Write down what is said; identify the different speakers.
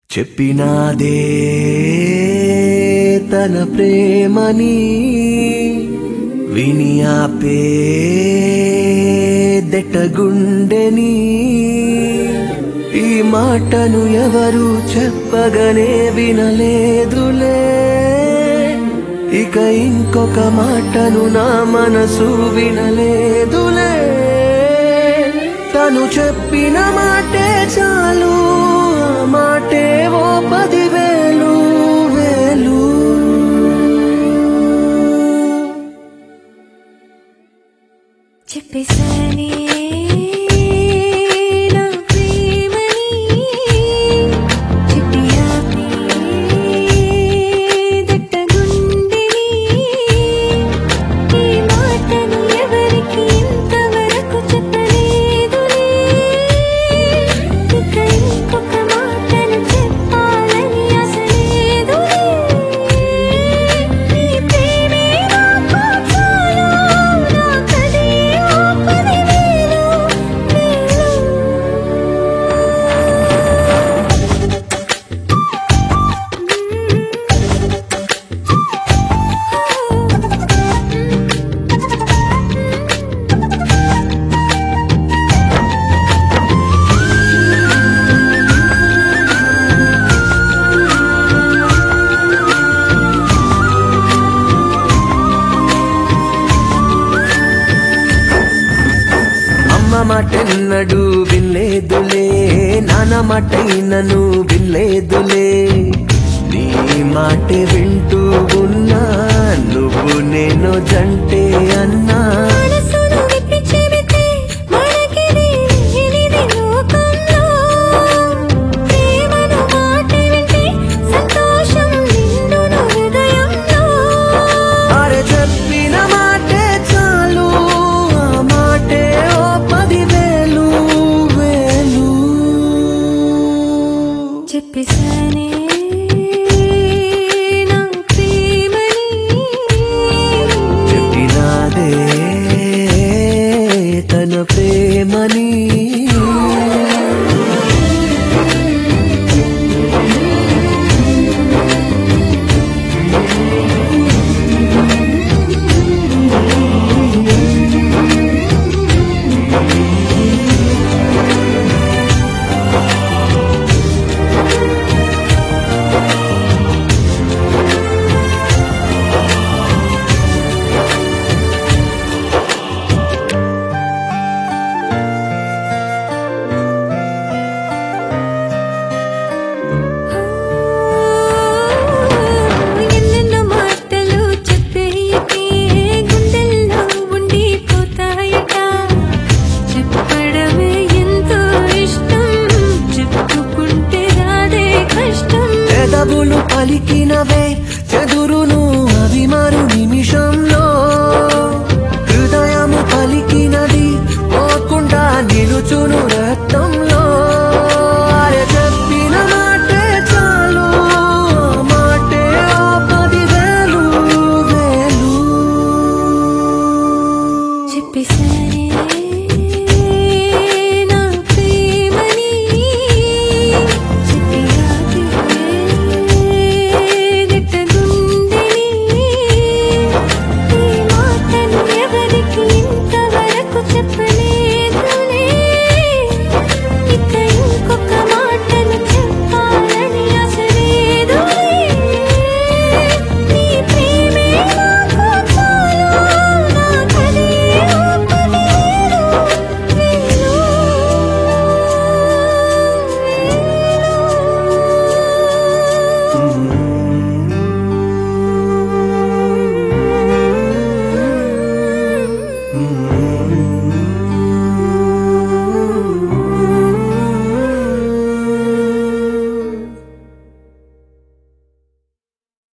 Speaker 1: చెప్పినాదే తన ప్రేమని విని ఆపే దెట్టగుండెని ఈ మాటను ఎవరు చెప్పగనే వినలేదులే ఇక ఇంకొక మాటను నా మనసు వినలేదులే తను చెప్పిన మాటే చాలు ఆ మాటే ఓ పదివేలు వేలు
Speaker 2: చెప్పేసానే నా ప్రేమని చెప్పి ఆపే దట్టగుండెని ఈ మాటను ఎవరికి ఇంతవరకు చెప్పలేదులే ఇక ఇంకొక మాటను చెప్పాలని ఆశ లేదులే నీ ప్రేమే నాకు చాలు నాకదే ఓ పదివేలు వేలు
Speaker 1: అమ్మ మాటెన్నడు వినలేదులే నాన్న మాటైనను వినలేదులే నీ మాట వింటూ ఉన్నా నువ్వు నేను జంటే అన్నా
Speaker 2: మనసును విప్పి చెబితే మనకిది లేనిది లోకంలో ప్రేమను మాట వింటే సంతోషం నిండును హృదయంలో
Speaker 1: అరే చెప్పిన మాటే చాలు ఆ మాటే ఓ పదివేలు వేలు
Speaker 2: చెప్పేసానే నా ప్రేమని
Speaker 1: చెప్పినాదే తన ప్రేమని
Speaker 2: ఎన్నెన్నో మాటలు చెప్పేయకే గుండెల్లో ఉండిపోతాయట చెప్పడమే ఎంతో ఇష్టం చెప్పుకుంటే రాదే కష్టం
Speaker 1: పెదవులు పలికినవే చెదురును అవి మరు నిమిషంలో హృదయము పలికినది పోకుండా నిలుచును